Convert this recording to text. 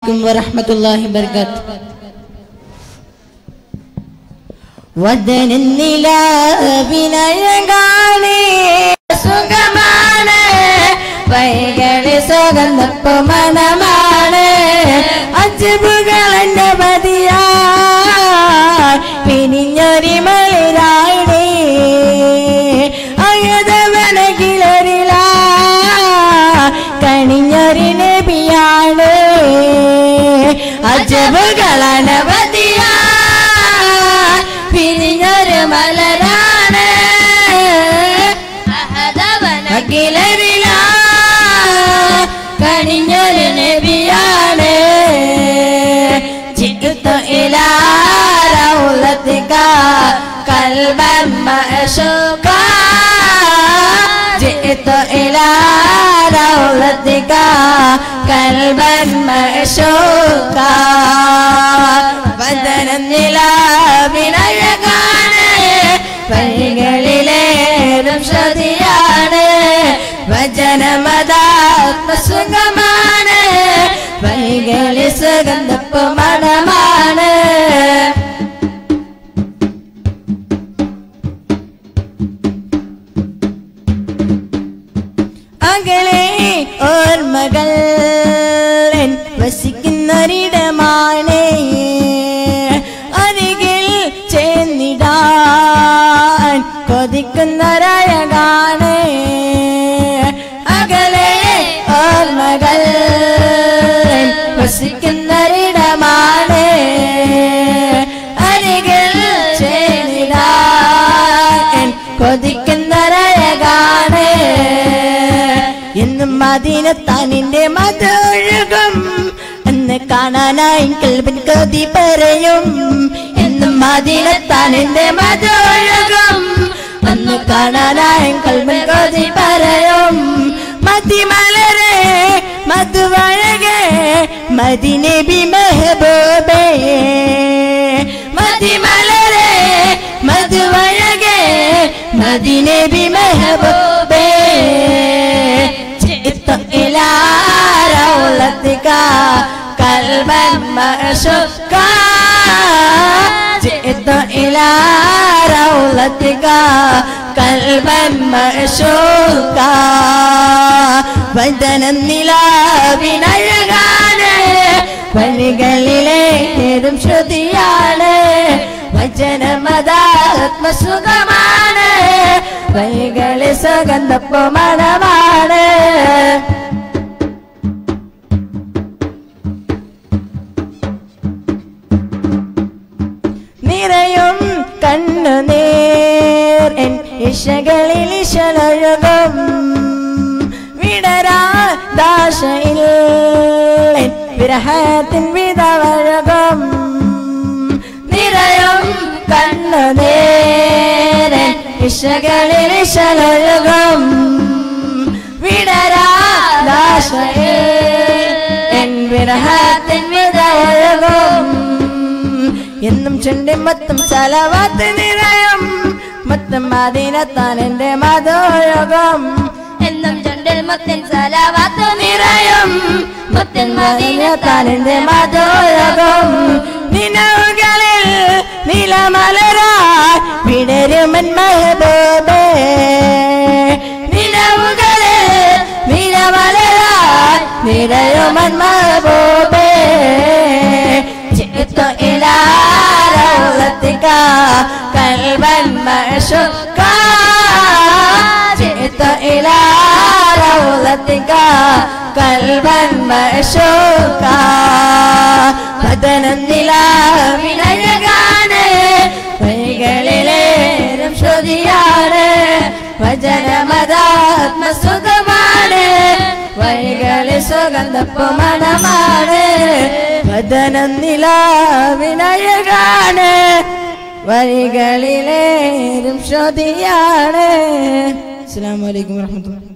വറഹ്മത്തുള്ളാഹി വബർക്കാത്തു വദനനിലാവിനഴകാണ് സുഖമാണ് വൈകളി സുഗന്ധപ്പു മണമാണ് അജബുകളെന്റെ പതിയാ പിനിഞ്ഞൊരി മളിരാണ് അയതവന കിളറില കണിഞ്ഞൊരി നബിയാണ് അജബുകളനവധിയാ പിരിഞ്ഞൊരു മലരാണ് അഖിലരില കണിഞ്ഞൊരു നബിയാണ് ജിത്തു ഇലാ റൗലത്തിക കൽബൻ മഅശൂക ജിത്തു ഇലാ റൗലത്തിക കൽബൻ മഅശൂക വദനം നിലാവിനഴകാണ് വഴികളിലേറും ശ്രുതിയാണ് വചനമതാത്മസുഖമാണ് വഴികളി സുഗന്ധപ്പു മണമാണ് അകലെ ഓർമ്മകൾ എൻ വസിക്കുന്നൊരിടമാണ് അരികിൽ ചേർന്നിടാൻ കൊതിക്കുന്നൊരഴകാണ് അകലെ ഓർമ്മകൾ എൻ വസിക്കുന്നൊരിടമാണ് അരികിൽ ചേർന്നിടാൻ കൊതിക്കുന്നൊരഴകാണ് എന്നും മദീനത്താനിന്റെ മതൊഴുകും എന്ന് കാണാനായി കൽബിൻ കൊതി പറയും എന്നും മദീനത്താനിന്റെ മതൊഴുകും എന്ന് കാണാനായി കൽബിൻ കൊതി പറയും മതിമലരെ മധുവഴകെ മദിനബി മെഹബൂബേ മതിമലരെ മധുവഴകെ മദിനബി മെഹബൂബേ جئت إلى رولتك قلبا مشقا جئت إلى رولتك قلبا مشقا വദനം നിലാവിനഴകാണ് വഴികളിലേറും ശ്രുതിയാണ് വചനമതാത്മസുഖമാണ് വഴികളി സുഗന്ധപ്പു മണമാണ് നിറയും കണ്ണുനീർ എൻ ഇഷകളിൽ ഇശലൊഴുകും വിടരാ ദാശയിൽ എൻ വിരഹത്തിൻ വിധവഴകും നിറയും കണ്ണുനീർ എൻ ഇഷകളിൽ ഇശലൊഴുകും വിടരാ ദാശയിൽ എൻ വിരഹത്തിൻ വിധവഴകും എന്നും ചെണ്ടും മത്തും സലവാത്ത് നിറയും മത്തും മദീനത്താൻ എന്റെ മതോയോഗം എന്നും ചുണ്ടിൽ മുത്തിൻ സലാവാത്തു നിറയും മുത്തൻ മദീനത്താൻ എന്റെ മതോയോഗം നിലവുകളിൽ നിലമലരായി വിടരുമൻ മഹബൂബേ നിലവുകളിൽ നിലമലരായി നിറയുമൻ മഹബൂബേ جئت إلى روضتك قلبا معشوقا جئت إلى روضتك قلبا معشوقا പതനം നിലാവിനഴകാണ് വഴികളിലേറും ശ്രുതിയാണ് വചനമതാത്മസുഖമാണ് വഴികളിൽ സുഗന്ധപ്പു മണമാണ് വദനം നിലാവിനഴകാണ് വഴികളിലേറും ശ്രുതിയാണ് അസ്സാം വലൈക്കും വാഹമത്തുള്ള